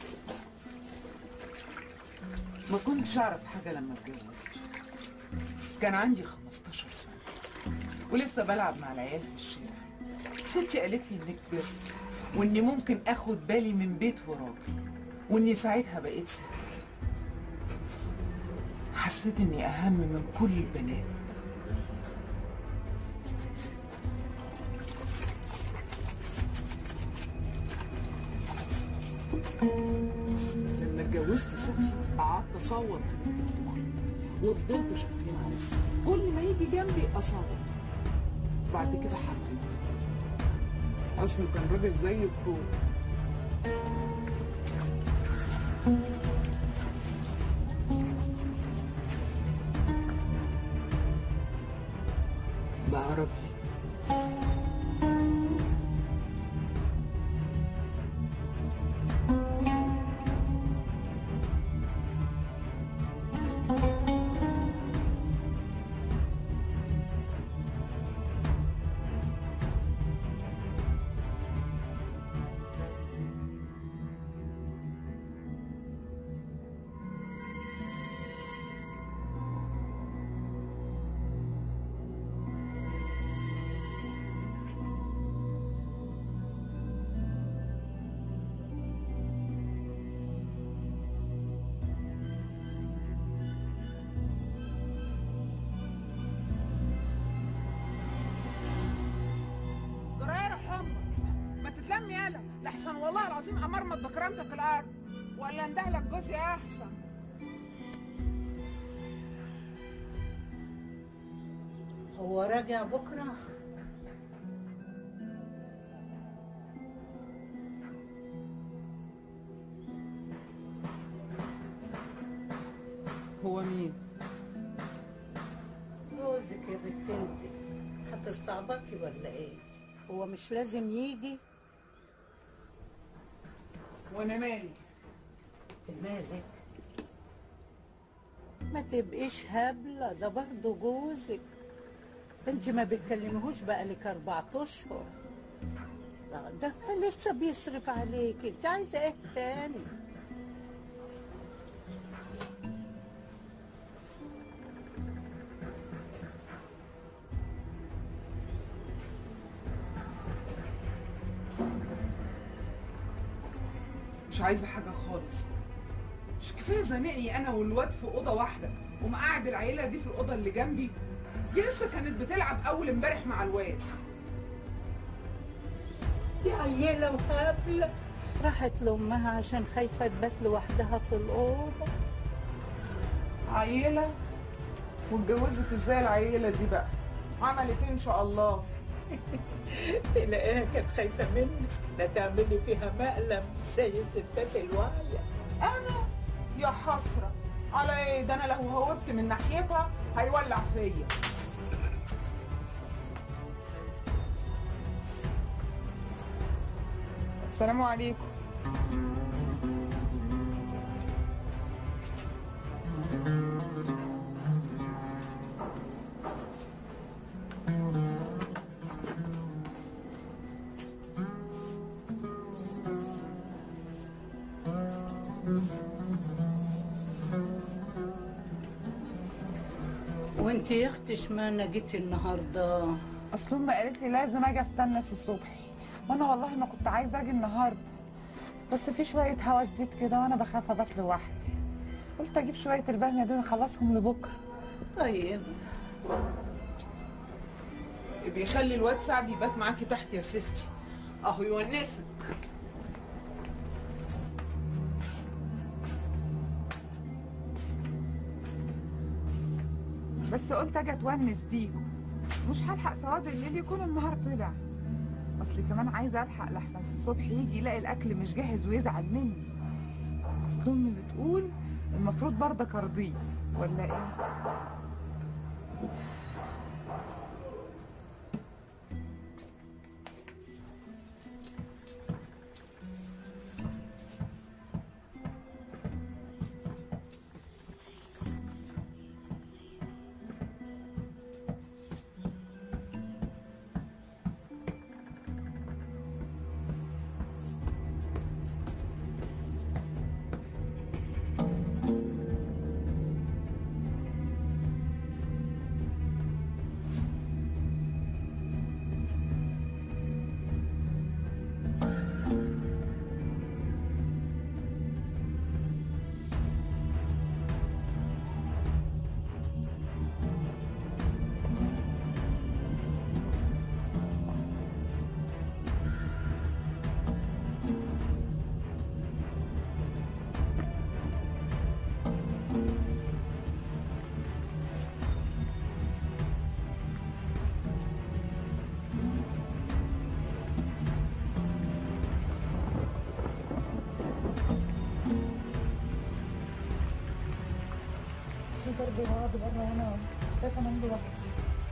ما كنتش اعرف حاجه لما اتجوزت كان عندي 15 سنه ولسه بلعب مع العيال في الشارع ستي قالت لي اني كبرت واني ممكن اخد بالي من بيت وراجل واني ساعتها بقيت ست حسيت اني اهم من كل البنات لما اتجوزت صبحي قعدت اصور في التليفون وفضلت شغالين عليه كل ما يجي جنبي اصور بعد كده حبيته اصله كان راجل زي الطول بعربي جراير حمر ما تتلم يالا لحسن والله العظيم امرمط بكرامتك الارض ولا اندهلك جوزي احسن هو راجع بكرة هو مين جوزك يا بنت انت هتستعبطي ولا ايه هو مش لازم يجي وانا مالي مالك ما تبقيش هبلة ده برضه جوزك ده انت ما بتكلمهوش بقالك اربع اشهر لا، ده لسه بيصرف عليك انت عايزه ايه تاني مش عايزه حاجه خالص مش كفايه زنقني انا والواد في اوضه واحده ومقعد العيله دي في الاوضه اللي جنبي دي لسه كانت بتلعب اول امبارح مع الواد دي عيلة وهبلة راحت لأمها عشان خايفة تبات لوحدها في الأوضة عيله واتجوزت ازاي العيله دي بقى عملت ايه ان شاء الله تلاقيها كانت خايفة منك لا تعملي فيها مقلب زي الستات الواعية انا يا حسره على ايه ده انا لو هوبت من ناحيتها هيولع فيا السلام عليكم وانت يا اختي اشمعنى جيتي النهارده اصل امي قالت لي لازم اجي استنى الصبح وانا والله ما كنت عايزه اجي النهارده بس في شويه هوا شديد كده وانا بخاف ابات لوحدي قلت اجيب شويه الباميه دول اخلصهم لبكره طيب بيخلي الواد سعد يبات معاكي تحت يا ستي اهو يونسك بس قلت اجي اتونس بيكم مش هلحق سواد الليل يكون النهار طلع اصل كمان عايزه الحق لحسن الصبح يجي يلاقي الاكل مش جاهز ويزعل مني اصل امي بتقول المفروض برضك ارضيه ولا ايه برضه هقعد بره وانا خايفه انام لوحدي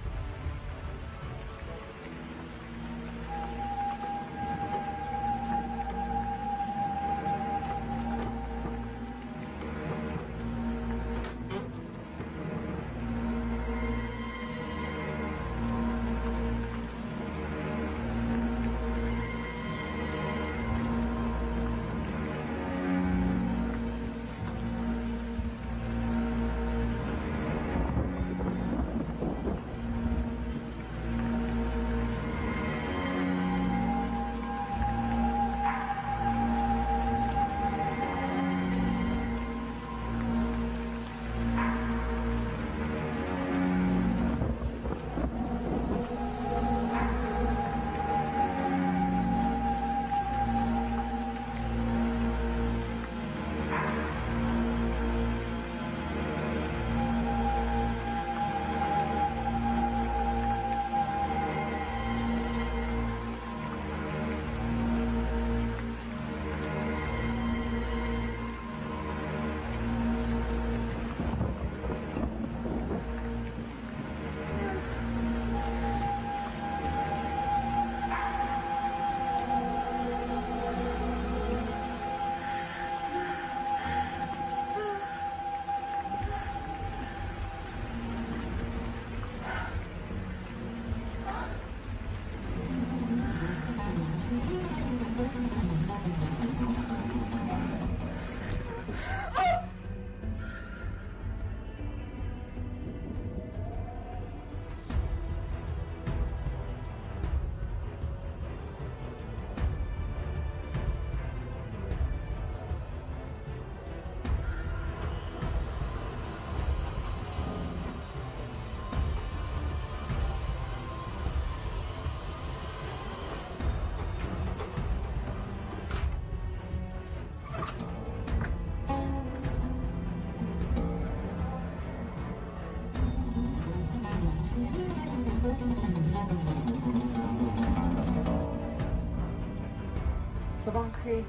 صباح الخير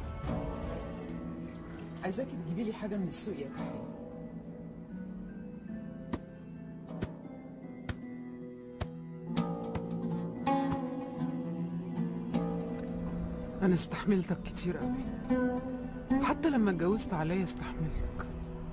عايزاكي تجيبي لي حاجه من السوق يا تحية انا استحملتك كتير قوي حتى لما اتجوزت عليا استحملتك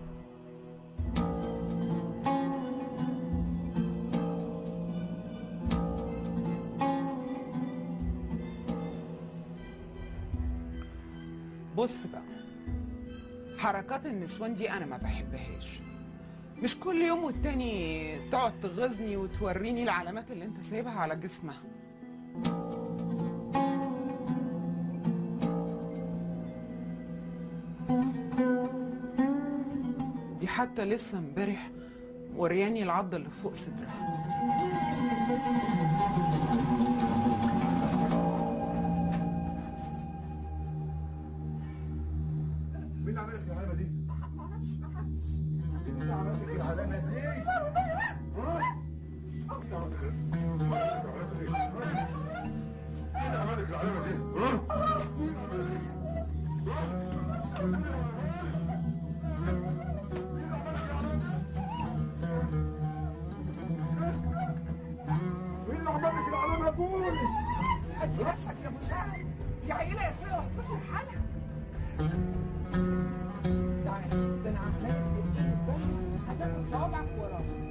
بص بقى حركات النسوان دي انا ما بحبهاش مش كل يوم والتاني تقعد تغيظني وتوريني العلامات اللي انت سايبها على جسمها دي حتى لسه امبارح ورياني العضة اللي فوق صدرها مين اللي عمل لك العلامه دي؟ ما اعرفش ما حدش مين اللي عمل لك العلامه دي؟ ها؟ مين اللي عمل لك العلامة دي؟ مين اللي عمل لك العلامه دي؟ ها؟ مين اللي عمل لك العلامه قولي؟ هدي نفسك يا مساعد دي عيلة يا اخويا وهتروح لحالها تعالى ده انا عامله لك بالايد بس هتاخد صوابعك وراها